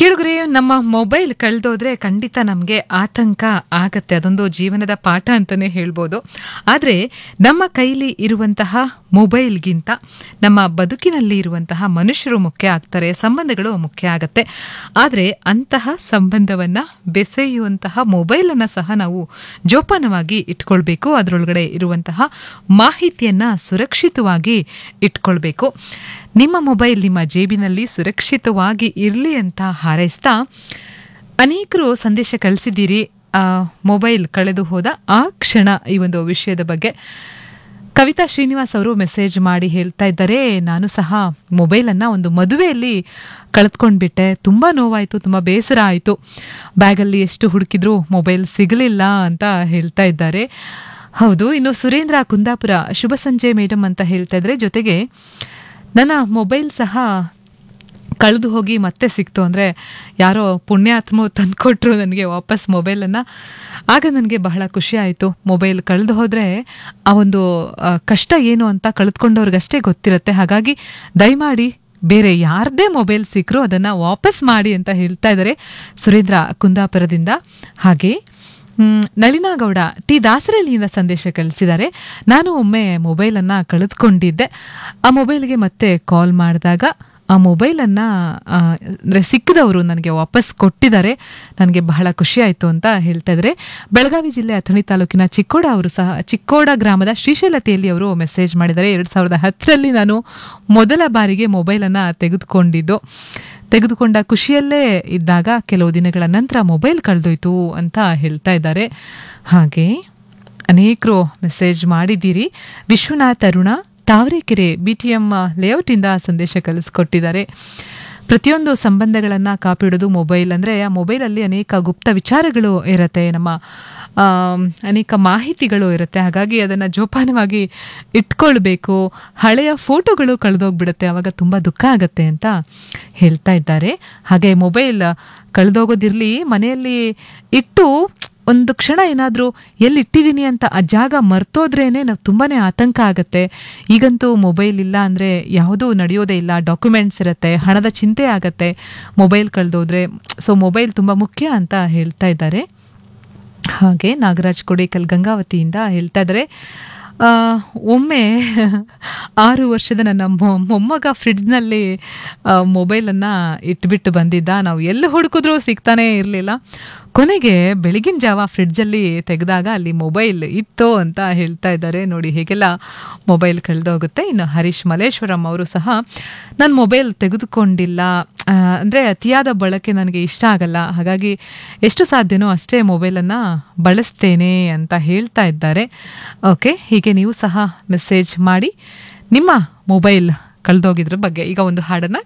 ಕೇಳುಗ್ರಿ ನಮ್ಮ ಮೊಬೈಲ್ ಕಳೆದೋದ್ರೆ ಖಂಡಿತ ನಮಗೆ ಆತಂಕ ಆಗತ್ತೆ ಅದೊಂದು ಜೀವನದ ಪಾಠ ಅಂತಾನೆ ಹೇಳ್ಬೋದು ಆದರೆ ನಮ್ಮ ಕೈಲಿ ಇರುವಂತಹ ಮೊಬೈಲ್ಗಿಂತ ನಮ್ಮ ಬದುಕಿನಲ್ಲಿ ಇರುವಂತಹ ಮನುಷ್ಯರು ಮುಖ್ಯ ಆಗ್ತಾರೆ ಸಂಬಂಧಗಳು ಮುಖ್ಯ ಆಗತ್ತೆ ಆದರೆ ಅಂತಹ ಸಂಬಂಧವನ್ನ ಬೆಸೆಯುವಂತಹ ಮೊಬೈಲನ್ನು ಸಹ ನಾವು ಜೋಪಾನವಾಗಿ ಇಟ್ಕೊಳ್ಬೇಕು ಅದರೊಳಗಡೆ ಇರುವಂತಹ ಮಾಹಿತಿಯನ್ನ ಸುರಕ್ಷಿತವಾಗಿ ಇಟ್ಕೊಳ್ಬೇಕು ನಿಮ್ಮ ಮೊಬೈಲ್ ನಿಮ್ಮ ಜೇಬಿನಲ್ಲಿ ಸುರಕ್ಷಿತವಾಗಿ ಇರಲಿ ಅಂತ ಹಾರೈಸ್ತಾ ಅನೇಕರು ಸಂದೇಶ ಕಳಿಸಿದ್ದೀರಿ ಆ, ಮೊಬೈಲ್ ಕಳೆದು ಹೋದ ಆ ಕ್ಷಣ ಈ ಒಂದು ವಿಷಯದ ಬಗ್ಗೆ ಕವಿತಾ ಶ್ರೀನಿವಾಸ್ ಅವರು ಮೆಸೇಜ್ ಮಾಡಿ ಹೇಳ್ತಾ ಇದ್ದಾರೆ ನಾನು ಸಹ ಮೊಬೈಲನ್ನು ಒಂದು ಮದುವೆಯಲ್ಲಿ ಕಳೆದ್ಕೊಂಡ್ಬಿಟ್ಟೆ ತುಂಬ ನೋವಾಯಿತು ತುಂಬ ಬೇಸರ ಆಯಿತು ಬ್ಯಾಗಲ್ಲಿ ಎಷ್ಟು ಹುಡುಕಿದ್ರೂ ಮೊಬೈಲ್ ಸಿಗಲಿಲ್ಲ ಅಂತ ಹೇಳ್ತಾ ಇದ್ದಾರೆ ಹೌದು ಇನ್ನು ಸುರೇಂದ್ರ ಕುಂದಾಪುರ ಶುಭ ಸಂಜೆ ಮೇಡಮ್ ಅಂತ ಹೇಳ್ತಾ ಇದ್ರೆ ಜೊತೆಗೆ ನನ್ನ ಮೊಬೈಲ್ ಸಹ ಕಳೆದು ಹೋಗಿ ಮತ್ತೆ ಸಿಕ್ತು ಅಂದರೆ ಯಾರೋ ಪುಣ್ಯಾತ್ಮ ತಂದುಕೊಟ್ರು ನನಗೆ ವಾಪಸ್ ಮೊಬೈಲನ್ನು ಆಗ ನನಗೆ ಬಹಳ ಖುಷಿ ಆಯಿತು ಮೊಬೈಲ್ ಕಳೆದು ಹೋದರೆ ಆ ಒಂದು ಆ, ಕಷ್ಟ ಏನು ಅಂತ ಕಳೆದುಕೊಂಡವ್ರಿಗಷ್ಟೇ ಗೊತ್ತಿರುತ್ತೆ ಹಾಗಾಗಿ ದಯಮಾಡಿ ಬೇರೆ ಯಾರದೇ ಮೊಬೈಲ್ ಸಿಕ್ಕರೂ ಅದನ್ನು ವಾಪಸ್ ಮಾಡಿ ಅಂತ ಹೇಳ್ತಾ ಇದ್ದಾರೆ ಸುರೇಂದ್ರ ಕುಂದಾಪುರದಿಂದ ಹಾಗೆ ಮ್, ನಳಿನಾಗೌಡ ಟಿ ದಾಸರಳ್ಳಿಯಿಂದ ಸಂದೇಶ ಕಳಿಸಿದ್ದಾರೆ ನಾನು ಒಮ್ಮೆ ಮೊಬೈಲನ್ನು ಕಳೆದುಕೊಂಡಿದ್ದೆ ಆ ಮೊಬೈಲ್ಗೆ ಮತ್ತೆ ಕಾಲ್ ಮಾಡಿದಾಗ ಆ ಮೊಬೈಲನ್ನು ಅಂದರೆ ಸಿಕ್ಕಿದವರು ನನಗೆ ವಾಪಸ್ ಕೊಟ್ಟಿದ್ದಾರೆ ನನಗೆ ಬಹಳ ಖುಷಿ ಆಯಿತು ಅಂತ ಹೇಳ್ತಾ ಇದ್ದಾರೆ ಬೆಳಗಾವಿ ಜಿಲ್ಲೆ ಅಥಣಿ ತಾಲೂಕಿನ ಚಿಕ್ಕೋಡ ಅವರು ಸಹ ಚಿಕ್ಕೋಡ ಗ್ರಾಮದ ಶ್ರೀಶೈಲತೆಯಲ್ಲಿ ಅವರು ಮೆಸೇಜ್ ಮಾಡಿದ್ದಾರೆ ಎರಡು ಸಾವಿರದ ಹತ್ತರಲ್ಲಿ ನಾನು ಮೊದಲ ಬಾರಿಗೆ ಮೊಬೈಲನ್ನು ತೆಗೆದುಕೊಂಡಿದ್ದು ತೆಗೆದುಕೊಂಡ ಖುಷಿಯಲ್ಲೇ ಇದ್ದಾಗ ಕೆಲವು ದಿನಗಳ ನಂತರ ಮೊಬೈಲ್ ಕಳೆದೋಯ್ತು ಅಂತ ಹೇಳ್ತಾ ಇದ್ದಾರೆ ಹಾಗೆ ಅನೇಕರು ಮೆಸೇಜ್ ಮಾಡಿದ್ದೀರಿ Vishwanath Aruna Tavarekere B T M ಲೇಔಟಿಂದ ಸಂದೇಶ ಕಳಿಸ್ಕೊಟ್ಟಿದ್ದಾರೆ ಪ್ರತಿಯೊಂದು ಸಂಬಂಧಗಳನ್ನು ಕಾಪಿಡೋದು ಮೊಬೈಲ್ ಅಂದರೆ ಆ ಮೊಬೈಲಲ್ಲಿ ಅನೇಕ ಗುಪ್ತ ವಿಚಾರಗಳು ಇರುತ್ತೆ ನಮ್ಮ ಆಮ್, ಅನೇಕ ಮಾಹಿತಿಗಳು ಇರುತ್ತೆ ಹಾಗಾಗಿ ಅದನ್ನು ಜೋಪಾನವಾಗಿ ಇಟ್ಕೊಳ್ಬೇಕು ಹಳೆಯ ಫೋಟೋಗಳು ಕಳೆದೋಗ್ಬಿಡುತ್ತೆ ಆವಾಗ ತುಂಬ ದುಃಖ ಆಗತ್ತೆ ಅಂತ ಹೇಳ್ತಾ ಇದ್ದಾರೆ ಹಾಗೆ ಮೊಬೈಲ್ ಕಳೆದೋಗೋದಿರಲಿ ಮನೆಯಲ್ಲಿ ಇಟ್ಟು ಒಂದು ಕ್ಷಣ ಏನಾದರೂ ಎಲ್ಲಿ ಇಟ್ಟಿದ್ದೀನಿ ಅಂತ ಆ ಜಾಗ ಮರ್ತೋದ್ರೇನೆ ನಾವು ತುಂಬಾ ಆತಂಕ ಆಗತ್ತೆ ಈಗಂತೂ ಮೊಬೈಲ್ ಇಲ್ಲ ಅಂದರೆ ಯಾವುದೂ ನಡೆಯೋದೇ ಇಲ್ಲ ಡಾಕ್ಯುಮೆಂಟ್ಸ್ ಇರುತ್ತೆ ಹಣದ ಚಿಂತೆ ಆಗತ್ತೆ ಮೊಬೈಲ್ ಕಳೆದೋದ್ರೆ ಸೊ ಮೊಬೈಲ್ ತುಂಬ ಮುಖ್ಯ ಅಂತ ಹೇಳ್ತಾ ಇದ್ದಾರೆ ಹಾಗೆ ನಾಗರಾಜ್ ಕೊಡೇಕಲ್ ಗಂಗಾವತಿಯಿಂದ ಹೇಳ್ತಾ ಇದ್ದಾರೆ ಆ, ಒಮ್ಮೆ ಆರು ವರ್ಷದ ನನ್ನ ಮೊ- ಮೊಮ್ಮಗ ಫ್ರಿಡ್ಜ್ನಲ್ಲಿ ಮೊಬೈಲನ್ನು ಇಟ್ಬಿಟ್ಟು ಬಂದಿದ್ದ ನಾವು ಎಲ್ಲಿ ಹುಡುಕಿದ್ರೂ ಸಿಗ್ತಾನೇ ಇರಲಿಲ್ಲ ಕೊನೆಗೆ ಬೆಳಗಿನ ಜಾವ ಫ್ರಿಡ್ಜಲ್ಲಿ ತೆಗೆದಾಗ ಅಲ್ಲಿ ಮೊಬೈಲ್ ಇತ್ತು ಅಂತ ಹೇಳ್ತಾ ಇದ್ದಾರೆ ನೋಡಿ ಹೇಗೆಲ್ಲ ಮೊಬೈಲ್ ಕಳೆದೋಗುತ್ತೆ ಇನ್ನು ಹರೀಶ್ ಮಲೇಶ್ವರಂ ಅವರು ಸಹ ನಾನು ಮೊಬೈಲ್ ತೆಗೆದುಕೊಂಡಿಲ್ಲ ಆ, ಅಂದರೆ ಅತಿಯಾದ ಬಳಕೆ ನನಗೆ ಇಷ್ಟ ಆಗಲ್ಲ ಹಾಗಾಗಿ ಎಷ್ಟು ಸಾಧ್ಯನೋ ಅಷ್ಟೇ ಮೊಬೈಲನ್ನು ಬಳಸ್ತೇನೆ ಅಂತ ಹೇಳ್ತಾ ಇದ್ದಾರೆ ಓಕೆ ಹೀಗೆ ನೀವು ಸಹ ಮೆಸೇಜ್ ಮಾಡಿ ನಿಮ್ಮ ಮೊಬೈಲ್ ಕಳೆದೋಗಿದ್ರ ಬಗ್ಗೆ ಈಗ ಒಂದು ಹಾಡನ್ನು